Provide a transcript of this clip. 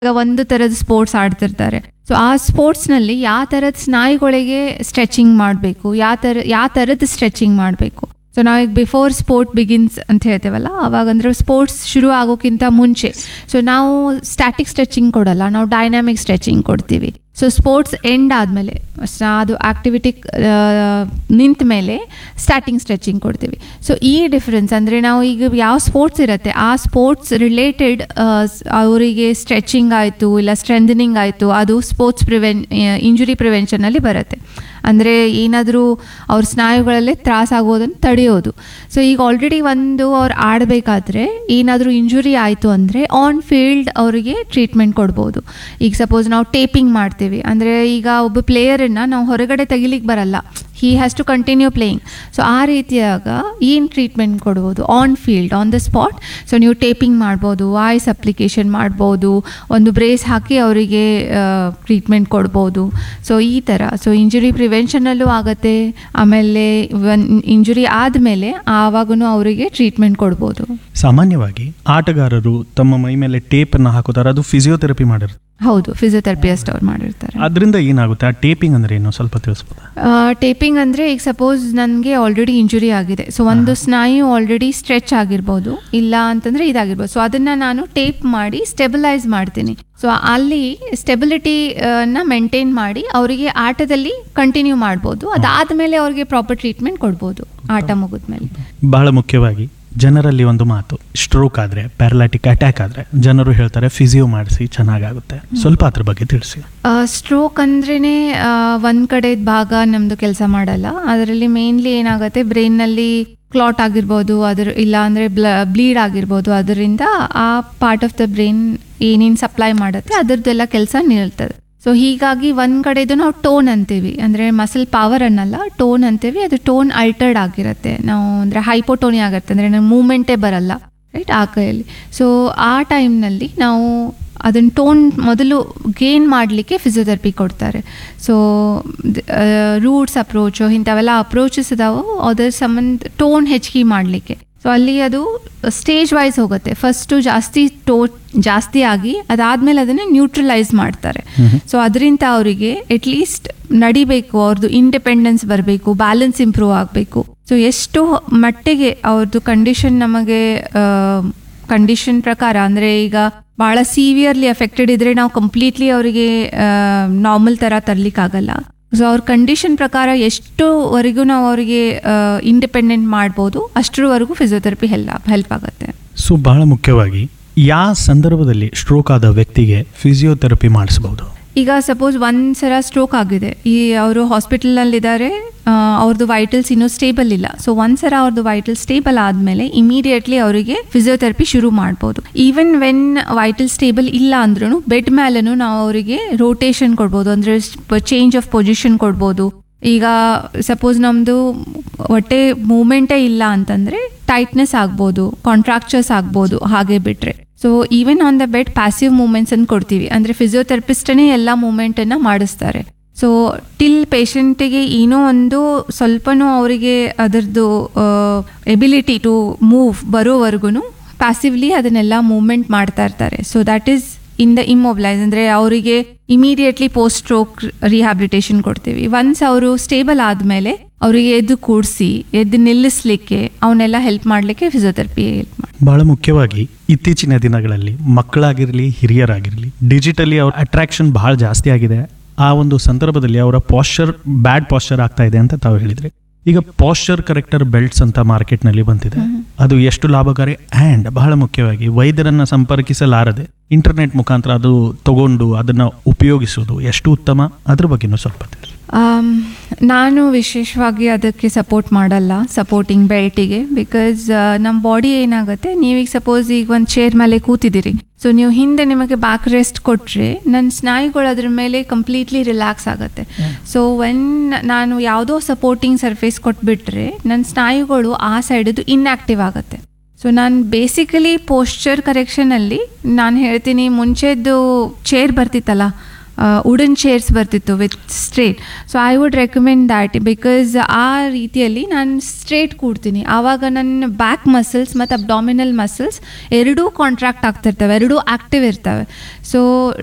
ಈಗ ಒಂದು ಥರದ ಸ್ಪೋರ್ಟ್ಸ್ ಆಡ್ತಿರ್ತಾರೆ ಸೊ ಆ ಸ್ಪೋರ್ಟ್ಸ್ನಲ್ಲಿ ಯಾವ ಥರದ ಸ್ನಾಯುಗಳಿಗೆ ಸ್ಟ್ರೆಚಿಂಗ್ ಮಾಡಬೇಕು ಯಾವ ಥರ ಯಾವ ಥರದ ಸ್ಟ್ರೆಚಿಂಗ್ ಮಾಡಬೇಕು ಸೊ ನಾವೀಗ ಬಿಫೋರ್ ಸ್ಪೋರ್ಟ್ ಬಿಗಿನ್ಸ್ ಅಂತ ಹೇಳ್ತೇವಲ್ಲ ಅವಾಗ ಅಂದ್ರೆ ಸ್ಪೋರ್ಟ್ಸ್ ಶುರು ಆಗೋಕ್ಕಿಂತ ಮುಂಚೆ ಸೊ ನಾವು ಸ್ಟ್ಯಾಟಿಕ್ ಸ್ಟ್ರೆಚಿಂಗ್ ಕೊಡಲ್ಲ ನಾವು ಡೈನಾಮಿಕ್ ಸ್ಟ್ರೆಚಿಂಗ್ ಕೊಡ್ತೀವಿ ಸೊ ಸ್ಪೋರ್ಟ್ಸ್ ಎಂಡ್ ಆದಮೇಲೆ ಅದು ಆಕ್ಟಿವಿಟಿ ನಿಂತ ಮೇಲೆ ಸ್ಟಾರ್ಟಿಂಗ್ ಸ್ಟ್ರೆಚಿಂಗ್ ಕೊಡ್ತೀವಿ ಸೊ ಈ ಡಿಫ್ರೆನ್ಸ್ ಅಂದರೆ ನಾವು ಈಗ ಯಾವ ಸ್ಪೋರ್ಟ್ಸ್ ಇರುತ್ತೆ ಆ ಸ್ಪೋರ್ಟ್ಸ್ ರಿಲೇಟೆಡ್ ಅವರಿಗೆ ಸ್ಟ್ರೆಚಿಂಗ್ ಆಯಿತು ಇಲ್ಲ ಸ್ಟ್ರೆಂಥನಿಂಗ್ ಆಯಿತು ಅದು ಸ್ಪೋರ್ಟ್ಸ್ ಪ್ರಿವೆನ್ ಇಂಜುರಿ ಪ್ರಿವೆನ್ಷನಲ್ಲಿ ಬರುತ್ತೆ ಅಂದರೆ ಏನಾದರೂ ಅವ್ರ ಸ್ನಾಯುಗಳಲ್ಲೇ ತ್ರಾಸಾಗೋದನ್ನು ತಡೆಯೋದು ಸೊ ಈಗ ಆಲ್ರೆಡಿ ಒಂದು ಅವ್ರು ಆಡಬೇಕಾದ್ರೆ ಏನಾದರೂ ಇಂಜುರಿ ಆಯಿತು ಅಂದರೆ ಆನ್ ಫೀಲ್ಡ್ ಅವರಿಗೆ ಟ್ರೀಟ್ಮೆಂಟ್ ಕೊಡ್ಬೋದು ಈಗ ಸಪೋಸ್ ನಾವು ಟೇಪಿಂಗ್ ಮಾಡ್ತೀವಿ ಅಂದರೆ ಈಗ ಒಬ್ಬ ಪ್ಲೇಯರನ್ನು ನಾವು ಹೊರಗಡೆ ತೆಗಿಲಿಕ್ಕೆ ಬರಲ್ಲ he has to continue playing so ಆ ರೀತಿಯಾಗ ಏನು ಟ್ರೀಟ್ಮೆಂಟ್ ಕೊಡ್ಬೋದು on field on the spot so ನೀವು ಟೇಪಿಂಗ್ ಮಾಡ್ಬೋದು ವಾಯ್ಸ್ ಅಪ್ಲಿಕೇಶನ್ ಮಾಡ್ಬೋದು ಒಂದು ಬ್ರೇಸ್ ಹಾಕಿ ಅವರಿಗೆ ಟ್ರೀಟ್ಮೆಂಟ್ ಕೊಡ್ಬೋದು ಸೊ ಈ ಥರ ಸೊ ಇಂಜುರಿ ಪ್ರಿವೆನ್ಷನಲ್ಲೂ ಆಗುತ್ತೆ ಆಮೇಲೆ ಇಂಜುರಿ ಆದಮೇಲೆ ಆವಾಗೂ ಅವರಿಗೆ ಟ್ರೀಟ್ಮೆಂಟ್ ಕೊಡ್ಬೋದು ಸಾಮಾನ್ಯವಾಗಿ ಆಟಗಾರರು ತಮ್ಮ ಮೈ ಮೇಲೆ ಟೇಪ್ ಅನ್ನು ಹಾಕೋತಾರೆ ಅದು ಫಿಸಿಯೋಥೆರಪಿ ಮಾಡಿರ್ತಾರೆ ಹೌದು ಫಿಸಿಯೋಥೆರಪಿಸ್ಟ್ ಅವ್ರು ಮಾಡಿರ್ತಾರೆ ಅದರಿಂದ ಏನಾಗುತ್ತೆ ಆ ಟೇಪಿಂಗ್ ಅಂದ್ರೆ ಏನು ಸ್ವಲ್ಪ ತಿಳಿಸ್ಬೋದಾ ಟೇಪಿಂಗ್ ಅಂದರೆ ಈಗ ಸಪೋಸ್ ನನಗೆ ಆಲ್ರೆಡಿ ಇಂಜುರಿ ಆಗಿದೆ ಸೊ ಒಂದು ಸ್ನಾಯು ಆಲ್ರೆಡಿ ಸ್ಟ್ರೆಚ್ ಆಗಿರ್ಬೋದು ಇಲ್ಲ ಅಂತಂದರೆ ಇದಾಗಿರ್ಬೋದು ಸೊ ಅದನ್ನು ನಾನು ಟೇಪ್ ಮಾಡಿ ಸ್ಟೆಬಿಲೈಸ್ ಮಾಡ್ತೀನಿ ಸೊ ಅಲ್ಲಿ ಸ್ಟೆಬಿಲಿಟಿ ನ ಮೇಂಟೈನ್ ಮಾಡಿ ಅವರಿಗೆ ಆಟದಲ್ಲಿ ಕಂಟಿನ್ಯೂ ಮಾಡ್ಬೋದು ಅದಾದಮೇಲೆ ಅವ್ರಿಗೆ ಪ್ರಾಪರ್ ಟ್ರೀಟ್ಮೆಂಟ್ ಕೊಡ್ಬೋದು ಆಟ ಮುಗಿದ್ಮೇಲೆ ಬಹಳ ಮುಖ್ಯವಾಗಿ ಜನರಲ್ಲಿ ಒಂದು ಮಾತು ಸ್ಟ್ರೋಕ್ ಆದ್ರೆ ಪ್ಯಾರಲೈಟಿಕ್ ಅಟ್ಯಾಕ್ ಆದ್ರೆ ಜನರು ಹೇಳ್ತಾರೆ ಫಿಸಿಯೋ ಮಾಡಿಸಿ ಚೆನ್ನಾಗಾಗುತ್ತೆ ಸ್ವಲ್ಪ ಅದ್ರ ಬಗ್ಗೆ ತಿಳಿಸಿ ಸ್ಟ್ರೋಕ್ ಅಂದ್ರೇ ಒಂದು ಕಡೆ ಭಾಗ ನಮ್ಮದು ಕೆಲಸ ಮಾಡಲ್ಲ ಅದರಲ್ಲಿ ಮೇನ್ಲಿ ಏನಾಗುತ್ತೆ ಬ್ರೈನ್ನಲ್ಲಿ ಕ್ಲಾಟ್ ಆಗಿರ್ಬೋದು ಅದರ ಇಲ್ಲ ಅಂದರೆ ಬ್ಲ ಬ್ಲೀಡ್ ಆಗಿರ್ಬೋದು ಅದರಿಂದ ಆ ಪಾರ್ಟ್ ಆಫ್ ದ ಬ್ರೈನ್ ಏನೇನು ಸಪ್ಲೈ ಮಾಡುತ್ತೆ ಅದರದ್ದೆಲ್ಲ ಕೆಲಸ ನಿಲ್ತದೆ ಸೊ ಹೀಗಾಗಿ ಒಂದು ಕಡೆದು ನಾವು ಟೋನ್ ಅಂತೀವಿ ಅಂದರೆ ಮಸಲ್ ಪವರ್ ಅನ್ನಲ್ಲ ಟೋನ್ ಅಂತೀವಿ ಅದು ಟೋನ್ ಅಲ್ಟರ್ಡ್ ಆಗಿರುತ್ತೆ ನಾವು ಅಂದರೆ ಹೈಪೋಟೋನಿ ಆಗುತ್ತೆ ಅಂದರೆ ನಾವು ಮೂಮೆಂಟೇ ಬರಲ್ಲ ರೈಟ್ ಆ ಕೈಯಲ್ಲಿ ಸೊ ಆ ಟೈಮ್ನಲ್ಲಿ ನಾವು ಅದನ್ನು ಟೋನ್ ಮೊದಲು ಗೇನ್ ಮಾಡಲಿಕ್ಕೆ ಫಿಸಿಯೋಥೆರಪಿ ಕೊಡ್ತಾರೆ ಸೊ ರೂಟ್ಸ್ ಅಪ್ರೋಚು ಇಂಥವೆಲ್ಲ ಅಪ್ರೋಚಸ್ ಇದಾವೆ ಅದರ ಸಂಬಂಧ ಟೋನ್ ಹೆಚ್ಚಿಗೆ ಮಾಡಲಿಕ್ಕೆ ಸೊ ಅಲ್ಲಿ ಅದು ಸ್ಟೇಜ್ ವೈಸ್ ಹೋಗುತ್ತೆ ಫಸ್ಟು ಜಾಸ್ತಿ ಟೋ ಜಾಸ್ತಿ ಆಗಿ ಅದಾದಮೇಲೆ ಅದನ್ನು ನ್ಯೂಟ್ರಲೈಸ್ ಮಾಡ್ತಾರೆ ಸೊ ಅದರಿಂದ ಅವರಿಗೆ ಅಟ್ಲೀಸ್ಟ್ ನಡಿಬೇಕು ಅವ್ರದ್ದು ಇಂಡಿಪೆಂಡೆನ್ಸ್ ಬರಬೇಕು ಬ್ಯಾಲೆನ್ಸ್ ಇಂಪ್ರೂವ್ ಆಗಬೇಕು ಸೊ ಎಷ್ಟು ಮಟ್ಟಿಗೆ ಅವ್ರದ್ದು ಕಂಡೀಷನ್ ನಮಗೆ ಕಂಡೀಷನ್ ಪ್ರಕಾರ ಅಂದರೆ ಈಗ ಭಾಳ ಸೀವಿಯರ್ಲಿ ಎಫೆಕ್ಟೆಡ್ ಇದ್ರೆ ನಾವು ಕಂಪ್ಲೀಟ್ಲಿ ಅವರಿಗೆ ನಾರ್ಮಲ್ ಥರ ತರಲಿಕ್ಕಾಗಲ್ಲ ಸೊ ಅವ್ರ ಕಂಡೀಷನ್ ಪ್ರಕಾರ ಎಷ್ಟುವರೆಗೂ ನಾವು ಅವರಿಗೆ ಇಂಡಿಪೆಂಡೆಂಟ್ ಮಾಡ್ಬೋದು ಅಷ್ಟರವರೆಗೂ ಫಿಸಿಯೋಥೆರಪಿ ಹೆಲ್ಪ್ ಹೆಲ್ಪ್ ಆಗುತ್ತೆ ಸೊ ಬಹಳ ಮುಖ್ಯವಾಗಿ ಯಾವ ಸಂದರ್ಭದಲ್ಲಿ ಸ್ಟ್ರೋಕ್ ಆದ ವ್ಯಕ್ತಿಗೆ ಫಿಸಿಯೋಥೆರಪಿ ಮಾಡಿಸಬಹುದು ಈಗ ಸಪೋಸ್ ಒಂದು ಸಲ ಸ್ಟ್ರೋಕ್ ಆಗಿದೆ ಈ ಅವರು ಹಾಸ್ಪಿಟಲ್ನಲ್ಲಿದ್ದಾರೆ ಅವ್ರದ್ದು ವೈಟಲ್ಸ್ ಇನ್ನೂ ಸ್ಟೇಬಲ್ ಇಲ್ಲ ಸೊ ಒಂದ್ಸಲ ಅವ್ರದ್ದು ವೈಟಲ್ ಸ್ಟೇಬಲ್ ಆದಮೇಲೆ ಇಮಿಡಿಯೇಟ್ಲಿ ಅವರಿಗೆ ಫಿಸಿಯೋಥೆರಪಿ ಶುರು ಮಾಡ್ಬೋದು ಈವನ್ ವೆನ್ ವೈಟಲ್ ಸ್ಟೇಬಲ್ ಇಲ್ಲ ಅಂದ್ರೂ ಬೆಡ್ ಮೇಲೂ ನಾವು ಅವರಿಗೆ ರೋಟೇಷನ್ ಕೊಡ್ಬೋದು ಅಂದರೆ ಚೇಂಜ್ ಆಫ್ ಪೊಸಿಷನ್ ಕೊಡ್ಬೋದು ಈಗ ಸಪೋಸ್ ನಮ್ಮದು ಹೊಟ್ಟೆ ಮೂಮೆಂಟೇ ಇಲ್ಲ ಅಂತಂದರೆ ಟೈಟ್ನೆಸ್ ಆಗ್ಬೋದು ಕಾಂಟ್ರಾಕ್ಚರ್ಸ್ ಆಗ್ಬೋದು ಹಾಗೆ ಬಿಟ್ಟರೆ so even on the bed passive movements ಅನ್ನು ಕೊಡ್ತೀವಿ ಅಂದರೆ ಫಿಸಿಯೋಥೆರಪಿಸ್ಟನೇ ಎಲ್ಲ ಮೂಮೆಂಟನ್ನು ಮಾಡಿಸ್ತಾರೆ ಸೊ ಟಿಲ್ ಪೇಷಂಟಿಗೆ ಏನೋ ಒಂದು ಸ್ವಲ್ಪನೂ ಅವರಿಗೆ ಅದರದ್ದು ಎಬಿಲಿಟಿ ಟು ಮೂವ್ ಬರೋವರೆಗೂ ಪ್ಯಾಸಿವ್ಲಿ ಅದನ್ನೆಲ್ಲ ಮೂವ್ಮೆಂಟ್ ಮಾಡ್ತಾ ಇರ್ತಾರೆ so that is in the immobilise ಅಂದರೆ ಅವರಿಗೆ ಇಮಿಡಿಯೇಟ್ಲಿ ಪೋಸ್ಟ್ ಸ್ಟ್ರೋಕ್ ರಿಹ್ಯಾಬಿಲಿಟೇಷನ್ ಕೊಡ್ತೀವಿ ಒನ್ಸ್ ಅವರು ಸ್ಟೇಬಲ್ ಆದಮೇಲೆ ಅವರಿಗೆ ಎದ್ದು ಕೂಡಿಸಿ ಎದ್ದು ನಿಲ್ಲಿಸ್ಲಿಕ್ಕೆ ಅವನ್ನೆಲ್ಲ ಹೆಲ್ಪ್ ಮಾಡಲಿಕ್ಕೆ ಫಿಸಿಯೋಥೆರಪಿ ಹೆಲ್ಪ್ ಮಾಡಿ ಬಹಳ ಮುಖ್ಯವಾಗಿ ಇತ್ತೀಚಿನ ದಿನಗಳಲ್ಲಿ ಮಕ್ಕಳಾಗಿರಲಿ ಹಿರಿಯರಾಗಿರಲಿ ಡಿಜಿಟಲಿ ಅವ್ರ ಅಟ್ರಾಕ್ಷನ್ ಬಹಳ ಜಾಸ್ತಿ ಆಗಿದೆ ಆ ಒಂದು ಸಂದರ್ಭದಲ್ಲಿ ಅವರ ಪಾಶ್ಚರ್ ಬ್ಯಾಡ್ ಪಾಶ್ಚರ್ ಆಗ್ತಾ ಇದೆ ಅಂತ ತಾವು ಹೇಳಿದ್ರಿ ಈಗ ಪಾಶ್ಚರ್ ಕರೆಕ್ಟರ್ ಬೆಲ್ಟ್ಸ್ ಅಂತ ಮಾರ್ಕೆಟ್ನಲ್ಲಿ ಬಂದಿದೆ ಅದು ಎಷ್ಟು ಲಾಭಕಾರಿ ಆ್ಯಂಡ್ ಬಹಳ ಮುಖ್ಯವಾಗಿ ವೈದ್ಯರನ್ನ ಸಂಪರ್ಕಿಸಲಾರದೆ ಇಂಟರ್ನೆಟ್ ಮುಖಾಂತರ ಅದು ತಗೊಂಡು ಅದನ್ನ ಉಪಯೋಗಿಸೋದು ಎಷ್ಟು ಉತ್ತಮ ಅದ್ರ ಬಗ್ಗೆನೂ ಸ್ವಲ್ಪ ತಿಳಿಸಿ ನಾನು ವಿಶೇಷವಾಗಿ ಅದಕ್ಕೆ ಸಪೋರ್ಟ್ ಮಾಡಲ್ಲ ಸಪೋರ್ಟಿಂಗ್ ಬೆಲ್ಟಿಗೆ ಬಿಕಾಸ್ ನಮ್ಮ ಬಾಡಿ ಏನಾಗುತ್ತೆ ನೀವೀಗ ಸಪೋಸ್ ಈಗ ಒಂದು ಚೇರ್ ಮೇಲೆ ಕೂತಿದ್ದೀರಿ ಸೊ ನೀವು ಹಿಂದೆ ನಿಮಗೆ ಬ್ಯಾಕ್ ರೆಸ್ಟ್ ಕೊಟ್ಟರೆ ನನ್ನ ಸ್ನಾಯುಗಳು ಅದ್ರ ಮೇಲೆ ಕಂಪ್ಲೀಟ್ಲಿ ರಿಲ್ಯಾಕ್ಸ್ ಆಗುತ್ತೆ ಸೊ ವೆನ್ ನಾನು ಯಾವುದೋ ಸಪೋರ್ಟಿಂಗ್ ಸರ್ಫೇಸ್ ಕೊಟ್ಬಿಟ್ರೆ ನನ್ನ ಸ್ನಾಯುಗಳು ಆ ಸೈಡದು ಇನ್ಆಕ್ಟಿವ್ ಆಗುತ್ತೆ ಸೊ ನಾನು ಬೇಸಿಕಲಿ ಪೋಶ್ಚರ್ ಕರೆಕ್ಷನಲ್ಲಿ ನಾನು ಹೇಳ್ತೀನಿ ಮುಂಚೆದ್ದು ಚೇರ್ ಬರ್ತಿತ್ತಲ್ಲ ವುಡನ್ ಚೇರ್ಸ್ ಬರ್ತಿತ್ತು with straight so I would recommend that because ಆ ರೀತಿಯಲ್ಲಿ ನಾನು ಸ್ಟ್ರೇಟ್ ಕೂಡ್ತೀನಿ ಆವಾಗ ನನ್ನ ಬ್ಯಾಕ್ ಮಸಲ್ಸ್ ಮತ್ತು ಅಬ್ಡಾಮಿನಲ್ ಮಸಲ್ಸ್ ಎರಡೂ ಕಾಂಟ್ರಾಕ್ಟ್ ಆಗ್ತಿರ್ತವೆ ಎರಡೂ ಆ್ಯಕ್ಟಿವ್ ಇರ್ತವೆ ಸೊ